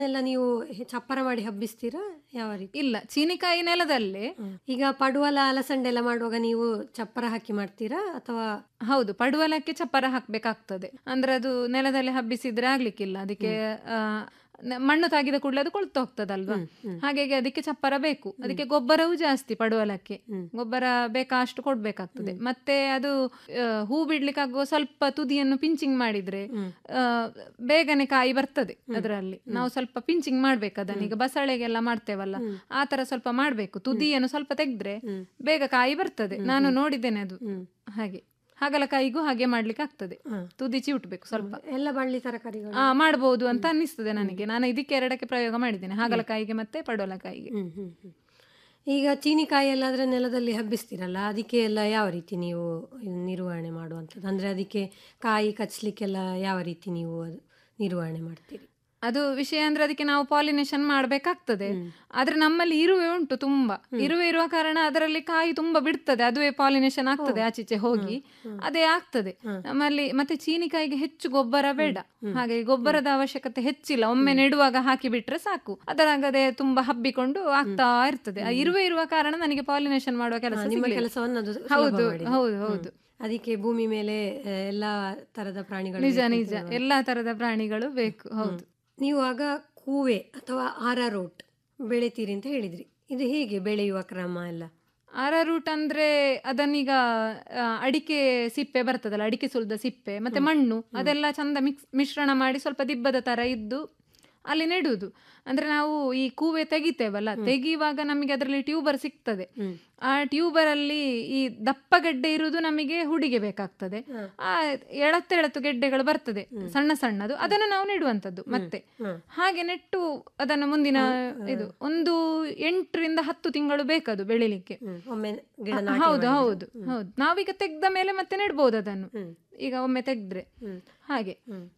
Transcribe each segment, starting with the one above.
ಎಲ್ಲ ನೀವು ಹೆ- ಚಪ್ಪರ ಮಾಡಿ ಹಬ್ಬಿಸ್ತೀರಾ ಯಾವ ರೀತಿ ಇಲ್ಲ ಚೀನಿಕಾಯಿ ನೆಲದಲ್ಲೇ ಈಗ ಪಡುವಲ ಅಲಸಂಡೆ ಎಲ್ಲ ಮಾಡುವಾಗ ನೀವು ಚಪ್ಪರ ಹಾಕಿ ಮಾಡ್ತೀರಾ ಅಥವಾ ಹೌದು ಪಡುವಲಕ್ಕೆ ಚಪ್ಪರ ಹಾಕ್ಬೇಕಾಗ್ತದೆ ಅಂದ್ರೆ ಅದು ನೆಲದಲ್ಲಿ ಹಬ್ಬಿಸಿದ್ರೆ ಆಗ್ಲಿಕ್ಕಿಲ್ಲ ಅದಕ್ಕೆ ಆ, ನ- ಮಣ್ಣು ತಾಗಿದ ಕೂಡಲೇ ಅದು ಕೊಳ್ತು ಹೋಗ್ತದಲ್ವಾ ಹಾಗಾಗಿ ಅದಕ್ಕೆ ಚಪ್ಪರ ಬೇಕು ಅದಕ್ಕೆ ಗೊಬ್ಬರವೂ ಜಾಸ್ತಿ ಪಡುವಲಕ್ಕೆ ಗೊಬ್ಬರ ಬೇಕಾಷ್ಟು ಕೊಡ್ಬೇಕಾಗ್ತದೆ ಮತ್ತೆ ಅದು ಆ, ಹೂ ಬಿಡ್ಲಿಕ್ಕಾಗುವ ಸ್ವಲ್ಪ ತುದಿಯನ್ನು ಪಿಂಚಿಂಗ್ ಮಾಡಿದ್ರೆ ಆ, ಬೇಗನೆ ಕಾಯಿ ಬರ್ತದೆ ಅದರಲ್ಲಿ ನಾವು ಸ್ವಲ್ಪ ಪಿಂಚಿಂಗ್ ಮಾಡ್ಬೇಕು ಅದನ್ನ ಈಗ ಬಸಳೆಗೆಲ್ಲ ಮಾಡ್ತೇವಲ್ಲ ಆ ತರ ಸ್ವಲ್ಪ ಮಾಡ್ಬೇಕು ತುದಿಯನ್ನು ಸ್ವಲ್ಪ ತೆಗೆದ್ರೆ ಬೇಗ ಕಾಯಿ ಬರ್ತದೆ ನಾನು ನೋಡಿದ್ದೇನೆ ಅದು ಹಾಗೆ ಹಾಗಲಕಾಯಿಗೂ ಹಾಗೆ ಮಾಡ್ಲಿಕ್ಕೆ ಆಗ್ತದೆ ತುದಿ ಚಿವುಟ್ಬೇಕು ಸ್ವಲ್ಪ ಎಲ್ಲ ಬಳ್ಳಿ ತರಕಾರಿಗಳು ಆ ಮಾಡ್ಬೋದು ಅಂತ ಅನ್ನಿಸ್ತದೆ ನನಗೆ ನಾನು ಇದಕ್ಕೆ ಎರಡಕ್ಕೆ ಪ್ರಯೋಗ ಮಾಡಿದ್ದೇನೆ ಹಾಗಲಕಾಯಿಗೆ ಮತ್ತೆ ಪಡೋಲಕಾಯಿಗೆ ಹ್ಮ್, ಹ್ಮ್, ಹ್ಮ್. ಈಗ ಚೀನಿಕಾಯಿ ಎಲ್ಲಾದ್ರೆ ನೆಲದಲ್ಲಿ ಹಬ್ಬಿಸ್ತೀರಲ್ಲ ಅದಕ್ಕೆ ಎಲ್ಲ ಯಾವ ರೀತಿ ನೀವು ನಿರ್ವಹಣೆ ಮಾಡುವಂಥದ್ದು ಅಂದ್ರೆ ಅದಕ್ಕೆ ಕಾಯಿ ಕಚ್ಚಲಿಕ್ಕೆಲ್ಲ ಯಾವ ರೀತಿ ನೀವು ಅದು ನಿರ್ವಹಣೆ ಮಾಡ್ತೀರಿ ಅದು ವಿಷಯ ಅಂದ್ರೆ ಅದಕ್ಕೆ ನಾವು ಪಾಲಿನೇಷನ್ ಮಾಡ್ಬೇಕಾಗ್ತದೆ ಆದ್ರೆ ನಮ್ಮಲ್ಲಿ ಇರುವೆ ಉಂಟು ತುಂಬಾ ಇರುವೆ ಇರುವ ಕಾರಣ ಅದರಲ್ಲಿ ಕಾಯಿ ತುಂಬಾ ಬಿಡ್ತದೆ ಅದುವೇ ಪಾಲಿನೇಷನ್ ಆಗ್ತದೆ ಆಚೀಚೆ ಹೋಗಿ ಅದೇ ಆಗ್ತದೆ ನಮ್ಮಲ್ಲಿ ಮತ್ತೆ ಚೀನಿಕಾಯಿಗೆ ಹೆಚ್ಚು ಗೊಬ್ಬರ ಬೇಡ ಹಾಗೆ ಗೊಬ್ಬರದ ಅವಶ್ಯಕತೆ ಹೆಚ್ಚಿಲ್ಲ ಒಮ್ಮೆ ನೆಡುವಾಗ ಹಾಕಿ ಬಿಟ್ರೆ ಸಾಕು ಅದರಾಗದೆ ತುಂಬಾ ಹಬ್ಬಿಕೊಂಡು ಆಗ್ತಾ ಇರ್ತದೆ ಆ ಇರುವೆ ಇರುವ ಕಾರಣ ನನಗೆ ಪಾಲಿನೇಷನ್ ಮಾಡುವ ಕೆಲಸ ನಿಮ್ಮ ಸಿಗ್ಲಿಲ್ಲ. ಕೆಲಸವನ್ನು ಅದು ಸುಲಭ ಹೌದು ಮಾಡಿದೆ. ಹೌದು ಹೌದು ಅದಕ್ಕೆ ಭೂಮಿ ಮೇಲೆ ಆ, ಎಲ್ಲಾ ತರದ ಪ್ರಾಣಿಗಳು ನಿಜ ಬೇಕು ಅಂತ ನಿಜ ಹೇಳುವ. ಎಲ್ಲಾ ತರದ ಪ್ರಾಣಿಗಳು ಬೇಕು ಹೌದು ನೀವು ಆಗ ಕೂವೆ ಅಥವಾ ಆರಾರೋಟ್ ಬೆಳಿತೀರಿ ಅಂತ ಹೇಳಿದ್ರಿ ಇದು ಹೇಗೆ ಬೆಳೆಯುವ ಕ್ರಮ ಎಲ್ಲ ರೂಟ್ ಅಂದ್ರೆ ಅದನ್ನೀಗ ಆ, ಅಡಿಕೆ ಸಿಪ್ಪೆ ಬರ್ತದಲ್ಲ ಅಡಿಕೆ ಸುಲಿದ ಸಿಪ್ಪೆ ಮತ್ತೆ ಮಣ್ಣು ಅದೆಲ್ಲ ಚಂದ ಮಿಕ್ಸ್ ಮಿಶ್ರಣ ಮಾಡಿ ಸ್ವಲ್ಪ ದಿಬ್ಬದ ತರ ಇದ್ದು ಅಲ್ಲಿ ನೆಡುವುದು ಅಂದ್ರೆ ನಾವು ಈ ಕೂವೆ ತೆಗಿತೇವಲ್ಲ ತೆಗೆಯುವಾಗ ನಮಗೆ ಅದರಲ್ಲಿ ಟ್ಯೂಬರ್ ಸಿಗ್ತದೆ ಆ ಟ್ಯೂಬರ್ ಅಲ್ಲಿ ಈ ದಪ್ಪ ಗೆಡ್ಡೆ ಇರುವುದು ನಮಗೆ ಹುಡಿಗೆ ಬೇಕಾಗ್ತದೆ ಆ ಎಳತ್ತು ಎಳತ್ತು ಗೆಡ್ಡೆಗಳು ಬರ್ತದೆ ಸಣ್ಣ ಸಣ್ಣದು ಅದನ್ನು ನಾವು ನೆಡುವಂತದ್ದು ಮತ್ತೆ ಹಾಗೆ ನೆಟ್ಟು ಅದನ್ನು ಮುಂದಿನ ಇದು ಒಂದು ಎಂಟರಿಂದ ಹತ್ತು ತಿಂಗಳು ಬೇಕದು ಬೆಳಿಲಿಕ್ಕೆ ಹ್ಮ್. ಒಮ್ಮೆ ಗಿಡ ಹ- ನಾಟಿ ಹೌದು ಮಾಡಿದ್ರೆ. ಹೌದು ಹೌದು ನಾವೀಗ ತೆಗ್ದ ಮೇಲೆ ಮತ್ತೆ ನೆಡ್ಬೋದು ಅದನ್ನು ಈಗ ಒಮ್ಮೆ ತೆಗ್ದ್ರೆ ಹಾಗೆ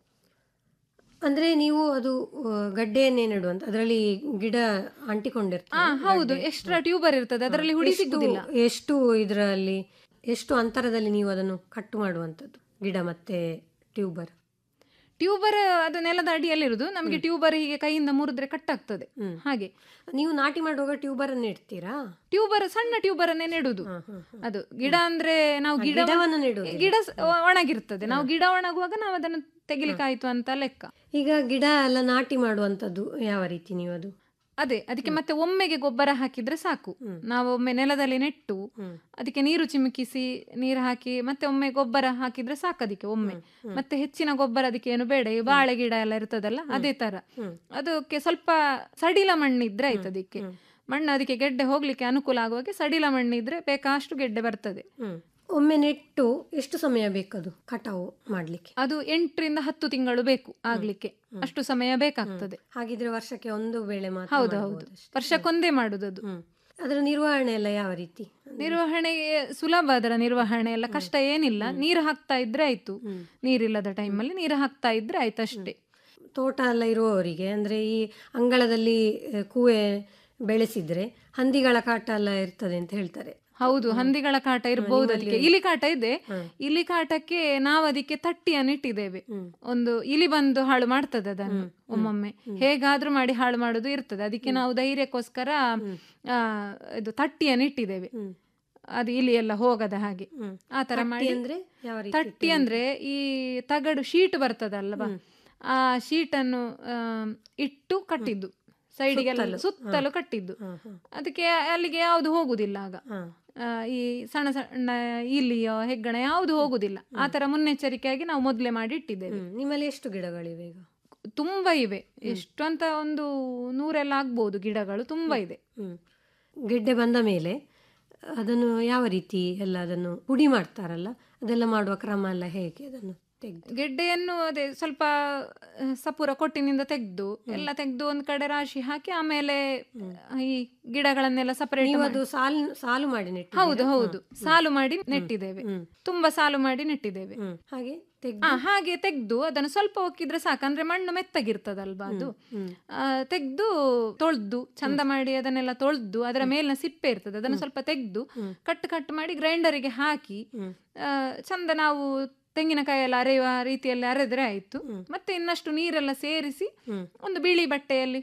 ಅಂದ್ರೆ ನೀವು ಅದು ಆ, ಗಡ್ಡೆಯನ್ನೇ ನೆಡುವಂತ ಅದರಲ್ಲಿ ಗಿಡ ಆ ಅಂಟಿಕೊಂಡಿರ್ತದೆ ಹೌದು ಎಕ್ಸ್ಟ್ರಾ ಟ್ಯೂಬರ್ ಇರ್ತದೆ ಅದರಲ್ಲಿ ಹುಡಿ ಎಷ್ಟು- ಸಿಗುದಿಲ್ಲ ಎಷ್ಟು ಇದರಲ್ಲಿ ಎಷ್ಟು ಅಂತರದಲ್ಲಿ ನೀವು ಅದನ್ನು ಕಟ್ಟು ಮಾಡುವಂಥದ್ದು ಗಿಡ ಮತ್ತೆ ಟ್ಯೂಬರ್ ಟ್ಯೂಬರ್ ಅದು ನೆಲದ ಅಡಿಯಲ್ಲಿರುದು ನಮಗೆ ಟ್ಯೂಬರ್ ಹೀಗೆ ಕೈಯಿಂದ ಮುರಿದ್ರೆ ಕಟ್ಟಾಗ್ತದೆ ಹಾಗೆ ನೀವು ನಾಟಿ ಮಾಡುವಾಗ ಟ್ಯೂಬರ್ ಅನ್ನು ಇಡ್ತೀರಾ ಟ್ಯೂಬರ್ ಸಣ್ಣ ಟ್ಯೂಬರ್ ಅನ್ನೇ ನೆಡುದು ಅದು ಗಿಡ ಅಂದ್ರೆ ನಾವು ಗಿಡ ಗಿಡವನ್ನು ನೆಡುವುದಿಲ್ಲ. ಗಿಡ ಸ- ಒಣಗಿರ್ತದೆ ನಾವು ಗಿಡ ಒಣಗುವಾಗ ನಾವು ಅದನ್ನು ತೆಗಿಲಿಕ್ಕಾಯ್ತು ಅಂತ ಲೆಕ್ಕ ಈಗ ಗಿಡ ಎಲ್ಲ ನಾಟಿ ಮಾಡುವಂಥದ್ದು ಯಾವ ರೀತಿ ನೀವು ಅದು ಅದೇ ಅದಕ್ಕೆ ಮತ್ತೆ ಒಮ್ಮೆಗೆ ಗೊಬ್ಬರ ಹಾಕಿದ್ರೆ ಸಾಕು ನಾವು ಒಮ್ಮೆ ನೆಲದಲ್ಲಿ ನೆಟ್ಟು ಅದಕ್ಕೆ ನೀರು ಚಿಮುಕಿಸಿ ನೀರು ಹಾಕಿ ಮತ್ತೆ ಒಮ್ಮೆ ಗೊಬ್ಬರ ಹಾಕಿದ್ರೆ ಸಾಕು ಅದಕ್ಕೆ ಒಮ್ಮೆ ಮತ್ತೆ ಹೆಚ್ಚಿನ ಗೊಬ್ಬರ ಅದಕ್ಕೆ ಏನು ಬೇಡ ಈ ಬಾಳೆ ಗಿಡ ಎಲ್ಲ ಇರ್ತದಲ್ಲ ಅದೇ ತರ ಅದಕ್ಕೆ ಸ್ವಲ್ಪ ಸಡಿಲ ಮಣ್ಣಿದ್ರೆ ಆಯ್ತು ಅದಕ್ಕೆ ಮಣ್ಣು ಅದಕ್ಕೆ ಗೆಡ್ಡೆ ಹೋಗ್ಲಿಕ್ಕೆ ಅನುಕೂಲ ಆಗುವಾಗೆ ಸಡಿಲ ಮಣ್ಣಿದ್ರೆ ಬೇಕಾಷ್ಟು ಗೆಡ್ಡೆ ಬರ್ತದೆ ಒಮ್ಮೆ ನೆಟ್ಟು ಎಷ್ಟು ಸಮಯ ಬೇಕದು ಕಟಾವು ಮಾಡ್ಲಿಕ್ಕೆ ಅದು ಎಂಟರಿಂದ ಹತ್ತು ತಿಂಗಳು ಬೇಕು ಆಗ್ಲಿಕ್ಕೆ ಅಷ್ಟು ಸಮಯ ಬೇಕಾಗ್ತದೆ ಹಾಗಿದ್ರೆ ವರ್ಷಕ್ಕೆ ಒಂದು ಬೆಳೆ ಮಾತ್ರ ಹೌದು ಹೌದು ಮಾಡ್ಬೋದು ಅಷ್ಟೇ. ವರ್ಷಕ್ಕೊಂದೇ ಮಾಡುದು ಅದು ಹ್ಮ್. ಅದರ ನಿರ್ವಹಣೆ ಎಲ್ಲ ಯಾವ ರೀತಿ ನಿರ್ವಹಣೆಗೆ ಸುಲಭ ಅದರ ನಿರ್ವಹಣೆ ಎಲ್ಲ ಕಷ್ಟ ಏನಿಲ್ಲ ನೀರು ಹಾಕ್ತಾ ಇದ್ರೆ ಆಯ್ತು ನೀರಿಲ್ಲದ ಟೈಮಲ್ಲಿ ನೀರು ಹಾಕ್ತಾ ಇದ್ರೆ ಆಯ್ತು ಅಷ್ಟೇ ತೋಟ ಎಲ್ಲ ಇರುವವರಿಗೆ ಅಂದ್ರೆ ಈ ಅಂಗಳದಲ್ಲಿ ಆ, ಕೂವೆ ಬೆಳೆಸಿದ್ರೆ ಹಂದಿಗಳ ಕಾಟ ಎಲ್ಲ ಇರ್ತದೆ ಅಂತ ಹೇಳ್ತಾರೆ ಹೌದು ಹಂದಿಗಳ ಕಾಟ ಇರಬಹುದು ಅದಕ್ಕೆ ಇಲಿ ಕಾಟ ಇದೆ ಇಲಿ ಕಾಟಕ್ಕೆ ನಾವು ಅದಕ್ಕೆ ತಟ್ಟಿಯನ್ನು ಇಟ್ಟಿದ್ದೇವೆ ಒಂದು ಇಲಿ ಬಂದು ಹಾಳು ಮಾಡ್ತದೆ ಅದನ್ನು ಒಮ್ಮೊಮ್ಮೆ ಹೇಗಾದ್ರೂ ಮಾಡಿ ಹಾಳು ಮಾಡುದು ಇರ್ತದೆ ಅದಕ್ಕೆ ನಾವು ಧೈರ್ಯಕ್ಕೋಸ್ಕರ ಆ, ಇದು ತಟ್ಟಿಯನ್ನು ಇಟ್ಟಿದ್ದೇವೆ ಅದು ಇಲಿ ಎಲ್ಲ ಹೋಗದ ಹಾಗೆ ಆ ತರ ಮಾಡಿ ಅಂದ್ರೆ ಯಾವ ರೀತಿ ತಟ್ಟಿ ಅಂದ್ರೆ ಈ ತಗಡು ಶೀಟ್ ಬರ್ತದಲ್ವಾ ಆ ಶೀಟನ್ನು ಆ, ಇಟ್ಟು ಕಟ್ಟಿದ್ದು ಸೈಡಿಗೆಲ್ಲ ಸುತ್ತಲೂ ಕಟ್ಟಿದ್ದು ಅದಕ್ಕೆ ಅಲ್ಲಿಗೆ ಯಾವುದು ಹೋಗುದಿಲ್ಲ ಆಗ ಆ, ಈ ಸಣ್ಣ ಸಣ್ಣ ಇಲಿಯೋ ಹೆಗ್ಗಣ ಯಾವುದು ಹೋಗುದಿಲ್ಲ ಆ ತರ ಮುನ್ನೆಚ್ಚರಿಕೆಯಾಗಿ ನಾವು ಮೊದಲೇ ಮಾಡಿ ಇಟ್ಟಿದ್ದೇವೆ ಹ್ಮ್. ನಿಮ್ಮಲ್ಲಿ ಎಷ್ಟು ಗಿಡಗಳಿವೆ ಈಗ ತುಂಬಾ ಇವೆ ಎಷ್ಟು ಅಂತ ಒಂದು ನೂರೆಲ್ಲ ಆಗ್ಬೋದು ಗಿಡಗಳು ತುಂಬಾ ಇದೆ ಹ್ಮ್. ಗೆಡ್ಡೆ ಬಂದ ಮೇಲೆ ಅದನ್ನು ಯಾವ ರೀತಿ ಎಲ್ಲ ಅದನ್ನು ಪುಡಿ ಮಾಡ್ತಾರಲ್ಲ ಅದೆಲ್ಲ ಮಾಡುವ ಕ್ರಮ ಎಲ್ಲ ಹೇಗೆ ಅದನ್ನು ತೆಗೆದು ಗೆಡ್ಡೆಯನ್ನು ಅದೇ ಸ್ವಲ್ಪ ಆ, ಸಪೂರ ಕೊಟ್ಟಿನಿಂದ ತೆಗೆದು ಎಲ್ಲ ತೆಗೆದು ಒಂದ್ ಕಡೆ ರಾಶಿ ಹಾಕಿ ಆಮೇಲೆ ಈ ಗಿಡಗಳನ್ನೆಲ್ಲ ಸಪರೇಟ್ ನೀವು ಅದು ಸಾಲು ಸಾಲು ಮಾಡಿ ನೆಟ್ಟು ಹೌದು ಹೌದು ಸಾಲು ಮಾಡಿ ನೆಟ್ಟಿದ್ದೇವೆ ತುಂಬಾ ಸಾಲು ಮಾಡಿ ನೆಟ್ಟಿದ್ದೇವೆ ಹ್ಮ್. ಹಾಗೆ ತೆಗ್ದು ಆ ಹಾಗೆ ತೆಗ್ದು ಅದನ್ನು ಸ್ವಲ್ಪ ಒಕ್ಕಿದ್ರೆ ಸಾಕು ಅಂದ್ರೆ ಮಣ್ಣು ಮೆತ್ತಗಿರ್ತದಲ್ವಾ ಅದು ತೆಗ್ದು ತೊಳ್ದು ಚಂದ ಮಾಡಿ ಅದನ್ನೆಲ್ಲ ತೊಳ್ದು ಅದರ ಮೇಲಿನ ಸಿಪ್ಪೆ ಇರ್ತದೆ ಅದನ್ನು ಸ್ವಲ್ಪ ತೆಗ್ದು ಕಟ್ ಕಟ್ ಮಾಡಿ ಗ್ರೈಂಡರಿಗೆ ಹಾಕಿ ಆ, ಚಂದ ನಾವು ತೆಂಗಿನಕಾಯಿ ಎಲ್ಲ ಅರೆಯುವ ರೀತಿಯಲ್ಲಿ ಅರೆದ್ರೆ ಆಯ್ತು ಮತ್ತೆ ಇನ್ನಷ್ಟು ನೀರೆಲ್ಲ ಸೇರಿಸಿ ಹ್ಮ್. ಒಂದು ಬಿಳಿ ಬಟ್ಟೆಯಲ್ಲಿ